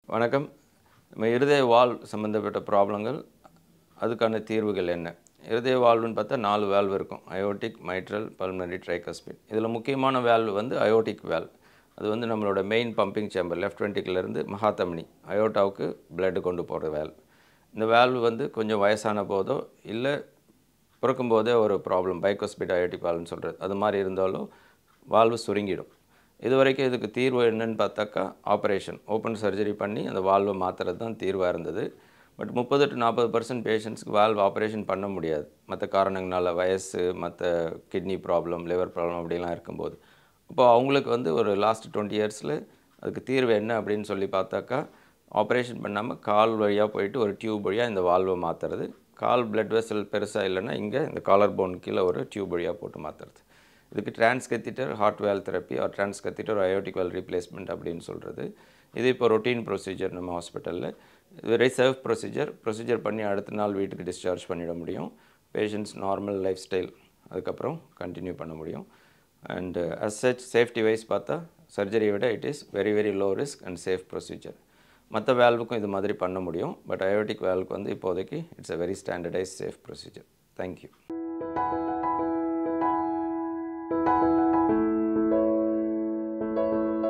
வணக்கம் நம்ம இருதய வால் சம்மந்தப்பட்ட ப்ராப்ளங்கள் அதுக்கான தீர்வுகள் என்ன இருதய வால்வுன்னு பார்த்தா நாலு வேல்வ் இருக்கும் அயோட்டிக் மைட்ரல் பல்மனரி ட்ரைகஸ்பிட் இதில் முக்கியமான வேல்வ் வந்து அயோட்டிக் வேல்வ் அது வந்து நம்மளோட மெயின் பம்பிங் சேம்பர் லெஃப்ட் வென்ட்ரிக்கிலேருந்து மகாத்தமனி அயோட்டாவுக்கு பிளட் கொண்டு போகிற வேல்வ் இந்த வேல்வ் வந்து கொஞ்சம் வயசான போதோ இல்லை பிறக்கும்போதே ஒரு ப்ராப்ளம் பைக்கோஸ்பிட் அயோட்டிக் வால்வ்னு சொல்கிறது அது மாதிரி இருந்தாலும் வால்வு சுருங்கிடும் இது வரைக்கும் இதுக்கு தீர்வு என்னன்னு பார்த்தாக்கா ஆப்ரேஷன் ஓப்பன் சர்ஜரி பண்ணி அந்த வால்வை மாற்றுறது தான் தீர்வாக இருந்தது பட் முப்பது டு நாற்பது பர்சன்ட் பேஷண்ட்ஸ்க்கு வால்வ் ஆப்ரேஷன் பண்ண முடியாது மற்ற காரணங்களால வயசு மற்ற கிட்னி ப்ராப்ளம் லிவர் ப்ராப்ளம் அப்படிலாம் இருக்கும்போது அப்போ அவங்களுக்கு வந்து ஒரு லாஸ்ட் டுவெண்ட்டி இயர்ஸில் அதுக்கு தீர்வு என்ன அப்படின்னு சொல்லி பார்த்தாக்கா ஆப்ரேஷன் பண்ணாமல் கால் வழியாக போயிட்டு ஒரு டியூப் வழியாக இந்த வால்வை மாற்றுறது கால் பிளட் வெசல் பெருசாக இல்லைன்னா இங்கே இந்த காலர் போன் கீழே ஒரு டியூப் வழியாக போட்டு மாற்றுறது இதுக்கு transcatheter heart valve therapy or transcatheter aortic valve replacement அப்படின்னு சொல்கிறது இது இப்போ ரொட்டீன் ப்ரொசீஜர் நம்ம ஹாஸ்பிட்டலில் இது வெரி சேஃப் ப்ரொசீஜர் ப்ரொசீஜர் பண்ணி அடுத்த நாள் வீட்டுக்கு டிஸ்சார்ஜ் பண்ணிட முடியும் பேஷண்ட்ஸ் நார்மல் லைஃப் ஸ்டைல் அதுக்கப்புறம் கண்டினியூ பண்ண முடியும் and as such safety wise பார்த்தா சர்ஜரியை விட it is very very low risk and safe procedure மற்ற வேல்வுக்கும் இது மாதிரி பண்ண முடியும் பட் அயோட்டிக் வேல்வுக்கு வந்து இப்போதைக்கு it's a very standardise safe procedure thank you